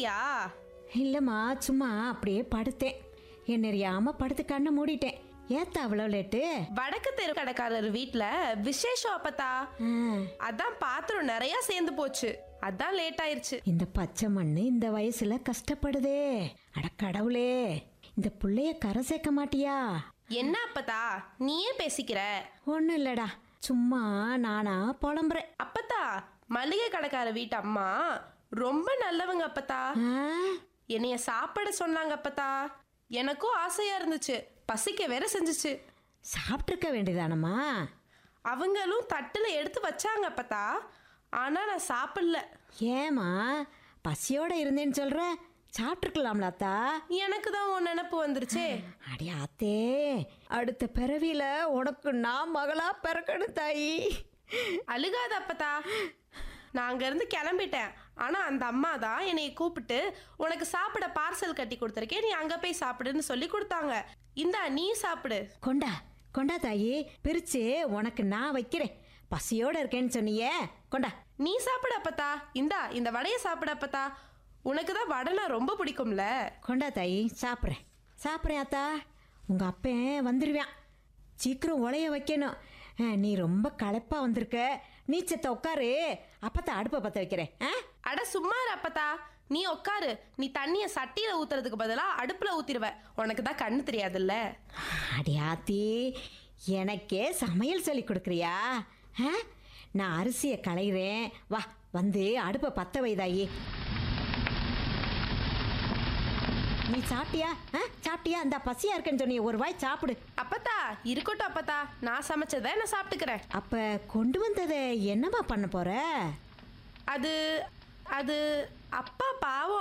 சாப்பிட்டியா இல்லைம்மா சும்மா அப்படியே படுத்தேன் என்ன அறியாம படுத்து கண்ணை மூடிட்டேன் ஏத்தா அவ்வளோ லேட்டு வடக்கு தெரு கடைக்காரர் வீட்ல விசேஷம் அப்பத்தா ஆ, அதான் பாத்திரம் நிறைய சேர்ந்து போச்சு அதான் லேட் ஆயிருச்சு இந்த பச்சை மண்ணு இந்த வயசுல கஷ்டப்படுதே அட கடவுளே இந்த புள்ளைய கரை சேர்க்க மாட்டியா என்ன அப்பத்தா நீயே பேசிக்கிற ஒன்றும் இல்லடா சும்மா நானா புலம்புறேன் அப்பத்தா மளிகை கடைக்கார வீட்டு அம்மா ரொம்ப நல்லவங்க அப்பத்தா ஆ, என்னைய சாப்பிட சொன்னாங்க அப்பத்தா எனக்கும் ஆசையா இருந்துச்சு பசிக்க வேற செஞ்சுச்சு சாப்பிட்ருக்க வேண்டியதானம்மா அவங்களும் தட்டுல எடுத்து வச்சாங்க அப்பத்தா ஆனா நான் சாப்பிடல ஏம்மா பசியோட இருந்தேன்னு சொல்ற சாப்பிட்ருக்கலாம்லாத்தா எனக்கு தான் உன் நினப்பு வந்துருச்சே அடி ஆத்தே அடுத்த பிறவியில உனக்கு நான் மகளா பிறக்கணும் தாயி அழுகாத அப்பத்தா நான் அங்கேருந்து கிளம்பிட்டேன் ஆனால் அந்த அம்மா தான் என்னை கூப்பிட்டு உனக்கு சாப்பிட பார்சல் கட்டி கொடுத்துருக்கேன் நீ அங்கே போய் சாப்பிடுன்னு சொல்லி கொடுத்தாங்க இந்தா நீ சாப்பிடு கொண்டா கொண்டா தாயி பிரிச்சு உனக்கு நான் வைக்கிறேன் பசியோட இருக்கேன்னு சொன்னியே கொண்டா நீ சாப்பிடு அப்பத்தா இந்தா இந்த வடையை சாப்பிடு அப்பத்தா உனக்கு தான் வடைனா ரொம்ப பிடிக்கும்ல கொண்டா தாயி சாப்பிட்றேன் சாப்பிட்றேன் ஆத்தா உங்க அப்பன் வந்துடுவான் சீக்கிரம் உலைய வைக்கணும் ஆ, நீ ரொம்ப களைப்பா வந்திருக்க நீ செத்த உட்காரு அப்பத்தான் அடுப்பை பற்ற வைக்கிறேன் ஆ அட சும்மா இரு அப்பத்தா நீ உட்காரு நீ தண்ணியை சட்டியில் ஊத்துறதுக்கு பதிலாக அடுப்பில் ஊற்றிடுவ உனக்கு தான் கண்ணு தெரியாதுல்ல அடி ஆத்தி எனக்கே சமையல் சொல்லி கொடுக்குறியா ஆ? நான் அரிசியை களைகிறேன் வா வந்து அடுப்பை பற்ற வைதாயி நீ சாப்பிட்டியா ஆ சாப்பிட்டியா அந்த பசியா இருக்கேன்னு சொன்னியே ஒரு வாய் சாப்பிடு அப்பத்தா இருக்கட்டும் அப்பத்தா நான் சமைச்சதை நான் சாப்பிட்டுக்கிறேன் அப்ப கொண்டு வந்ததை என்னம்மா பண்ண போற அது அது அப்பா பாவம்